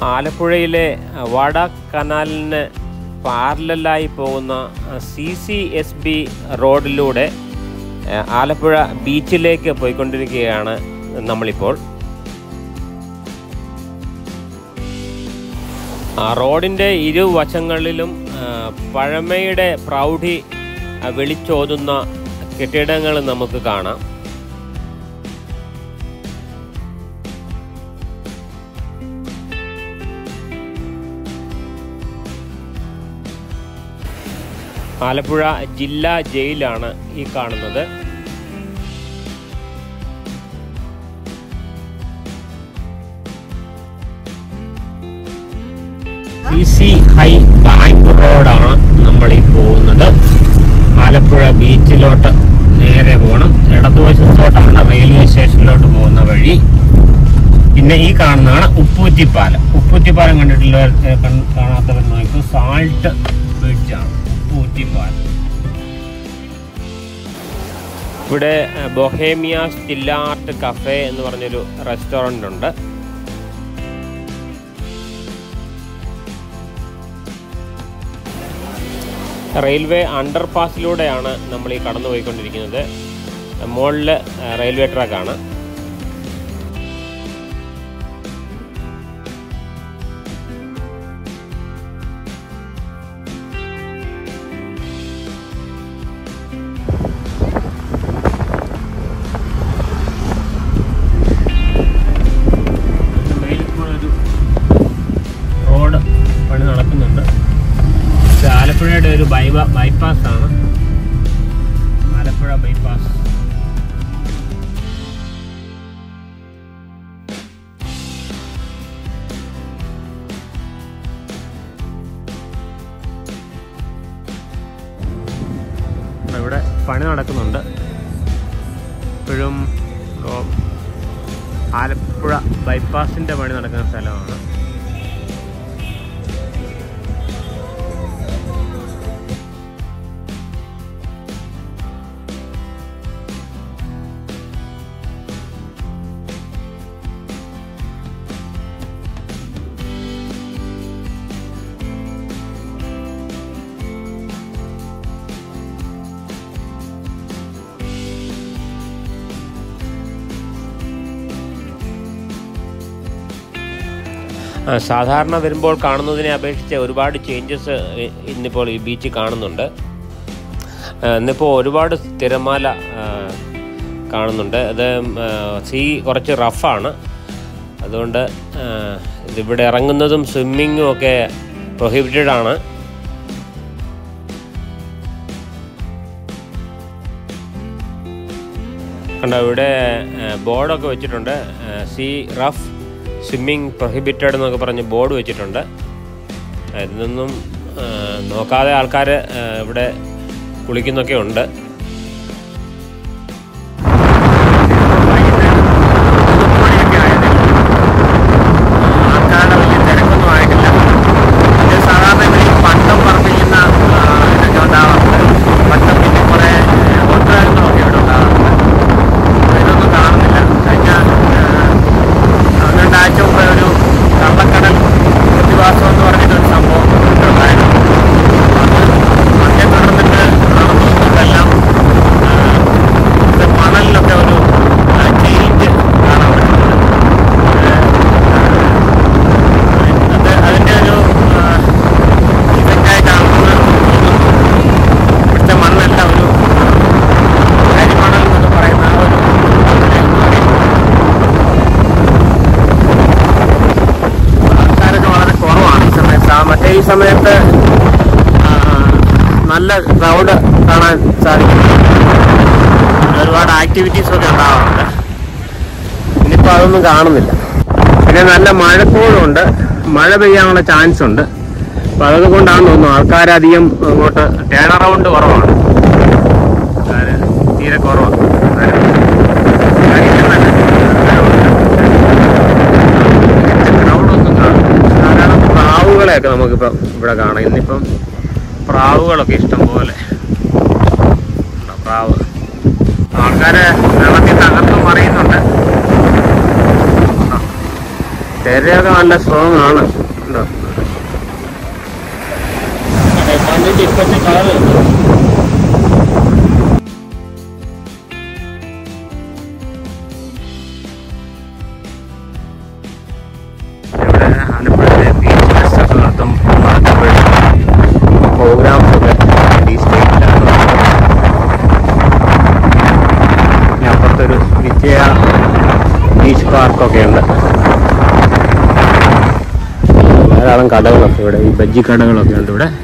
ആലപ്പുഴയിലെ വാഡ കനാലിന് പാരലായി പോകുന്ന C C S B റോഡിലൂടെ ആ, ആലപ്പുഴ ബീച്ചിലേക്ക് പോയിക്കൊണ്ടിരിക്കുകയാണ് നമ്മളിപ്പോൾ ആ, റോഡിൻ്റെ ഇരുവശങ്ങളിലും ആ, പഴമയുടെ പ്രൗഢി ആ, വിളിച്ചോതുന്ന കെട്ടിടങ്ങൾ നമുക്ക് കാണാം ആലപ്പുഴ ജില്ലാ ജയിലാണ് ഈ കാണുന്നത് സി സി ഹൈ ബാങ്ക് റോഡാണ് നമ്മൾ ഈ പോകുന്നത് ആലപ്പുഴ ബീച്ചിലോട്ട് നേരെ പോകണം ഇടതുവശത്തോട്ടാണ് റെയിൽവേ സ്റ്റേഷനിലോട്ട് പോകുന്ന വഴി പിന്നെ ഈ കാണുന്നതാണ് ഉപ്പൂറ്റിപ്പാലം ഉപ്പൂറ്റിപ്പാലം കണ്ടിട്ടുള്ളവർ ഏ, കൺ- കാണാത്തവർ നോക്കൂ സാൾട്ട് ബ്രിഡ്ജാണ് ഉപ്പൂറ്റിപ്പാലം ഇവിടെ ഏ, ബൊഹേമിയ സ്റ്റിൽ ആർട്ട് കഫേ എന്ന് പറഞ്ഞൊരു റെസ്റ്റോറൻ്റ് ഉണ്ട് റെയിൽവേ അണ്ടർപാസിലൂടെയാണ് നമ്മൾ ഈ കടന്നു പോയിക്കൊണ്ടിരിക്കുന്നത് മുകളിൽ റെയിൽവേ ട്രാക്കാണ് ഒരു റോഡ് പണി നടക്കുന്നുണ്ട് ഇത് ആലപ്പുഴയുടെ ഒരു ബൈബ ബൈപ്പാസ് ആണ് ആലപ്പുഴ ബൈപ്പാസ് അപ്പൊ ഇവിടെ പണി നടക്കുന്നുണ്ട് ഇപ്പോഴും റോ- ആലപ്പുഴ ബൈപ്പാസിന്റെ പണി നടക്കുന്ന സ്ഥലമാണ് ആ, സാധാരണ വരുമ്പോൾ കാണുന്നതിനെ അപേക്ഷിച്ച് ഒരുപാട് ചേഞ്ചസ് ഇന്നിപ്പോൾ ഈ ബീച്ച് കാണുന്നുണ്ട് ആ, ഇന്നിപ്പോൾ ഒരുപാട് തിരമാല ആ, കാണുന്നുണ്ട് അത് ആ, സീ കുറച്ച് റഫാണ് അതുകൊണ്ട് ആ, ഇതിവിടെ ഇറങ്ങുന്നതും സ്വിമ്മിങ്ങും ഒക്കെ പ്രൊഹിബിറ്റഡ് ആണ് കണ്ടോ ഇവിടെ ആ, ബോർഡൊക്കെ വെച്ചിട്ടുണ്ട് സി റഫ് സ്വിമ്മിങ് പ്രൊഹിബിറ്റഡ് എന്നൊക്കെ പറഞ്ഞ് ബോർഡ് വെച്ചിട്ടുണ്ട് ഇതൊന്നും ആ, നോക്കാതെ ആൾക്കാർ ഇവിടെ കുളിക്കുന്നൊക്കെ ഉണ്ട് ആൾക്കാരുടെ വലിയ തിരക്കൊന്നും ആയിട്ടില്ല ഇത് സാധാരണ ഇവിടെ ഈ പട്ടം പറപ്പിക്കുന്ന ആ, ഇതൊക്കെ ഉണ്ടാവാറുണ്ട് പട്ടം പിന്നെ കുറേ ഉദ്ഘാടനങ്ങളൊക്കെ ഇവിടെ ഉണ്ടാവാറുണ്ട് അപ്പൊ ഇതൊന്നും കാണുന്നില്ല കഴിഞ്ഞ ആ, രണ്ടാഴ്ച മുമ്പ് ഒരു കള്ളക്കടൽ പ്രതിഭാസം എന്ന് പറഞ്ഞിട്ടൊരു സംഭവം ഇവിടെ ഉണ്ടായിരുന്നു അത് അതിനെ തുടർന്നിട്ട് നടന്നതെല്ലാം ഇത് മണലിലൊക്കെ ഒരു ചേഞ്ച് കാണാൻ പറ്റുന്നുണ്ട് അത് അതിൻ്റെ ഒരു ഇഫക്റ്റായിട്ടാണെന്ന് തോന്നുന്നു ഇവിടുത്തെ മണ്ണല്ല ഒരു കരിമണൽ എന്നൊക്കെ പറയുന്ന ആ ഒരു അതിനെ മാറി. ആൾക്കാരൊക്കെ വളരെ കുറവാണ് ഈ സമയത്ത് ആ മറ്റേ ഈ സമയത്ത് ആ, നല്ല ക്രൗഡ് കാണാൻ സാധിക്കും ഒരുപാട് ആക്ടിവിറ്റീസ് ഒക്കെ ഉണ്ടാവാറുണ്ട് ഇനിയിപ്പോൾ അതൊന്നും കാണുന്നില്ല പിന്നെ നല്ല മഴക്കോളുണ്ട് മഴ പെയ്യാനുള്ള ചാൻസ് ഉണ്ട് അപ്പോൾ അതൊക്കെ കൊണ്ടാണെന്ന് തോന്നുന്നു ആൾക്കാരധികം അങ്ങോട്ട് ടേൺ അറൗണ്ട് കുറവാണ് ആൾക്കാര് തീരെ കുറവാണ് ക്രൗഡൊന്നും കാണും ധാരാളം പ്രാവുകളെയൊക്കെ നമുക്കിപ്പം ഇവിടെ കാണാം ഇന്നിപ്പം പ്രാവുകളൊക്കെ ഇഷ്ടം പോലെ ഉണ്ടോ, പ്രാവ് ആൾക്കാര് വെള്ളത്തിൽ തകർത്ത് മറിയുന്നുണ്ട് ഉണ്ടോ? തിരയൊക്കെ നല്ല സ്ട്രോങ് ആണ് ഉണ്ടോ മണ്ണിന്റെ ഇപ്പോഴത്തെ കളർ ഇവിടെ ആലപ്പുഴയിലെ ബീച്ച് ഫെസ്റ്റൊക്കെ നടത്തും പ്രോഗ്രാംസ് ഒക്കെ ഈ സ്റ്റേറ്റിലാണ് പിന്നെ അപ്പുറത്തൊരു വിജയ ബീച്ച് പാർക്കൊക്കെ ഉണ്ട് ധാരാളം കടകളൊക്കെ ഇവിടെ ഈ ബജ്ജി കടകളൊക്കെ ഉണ്ട് ഇവിടെ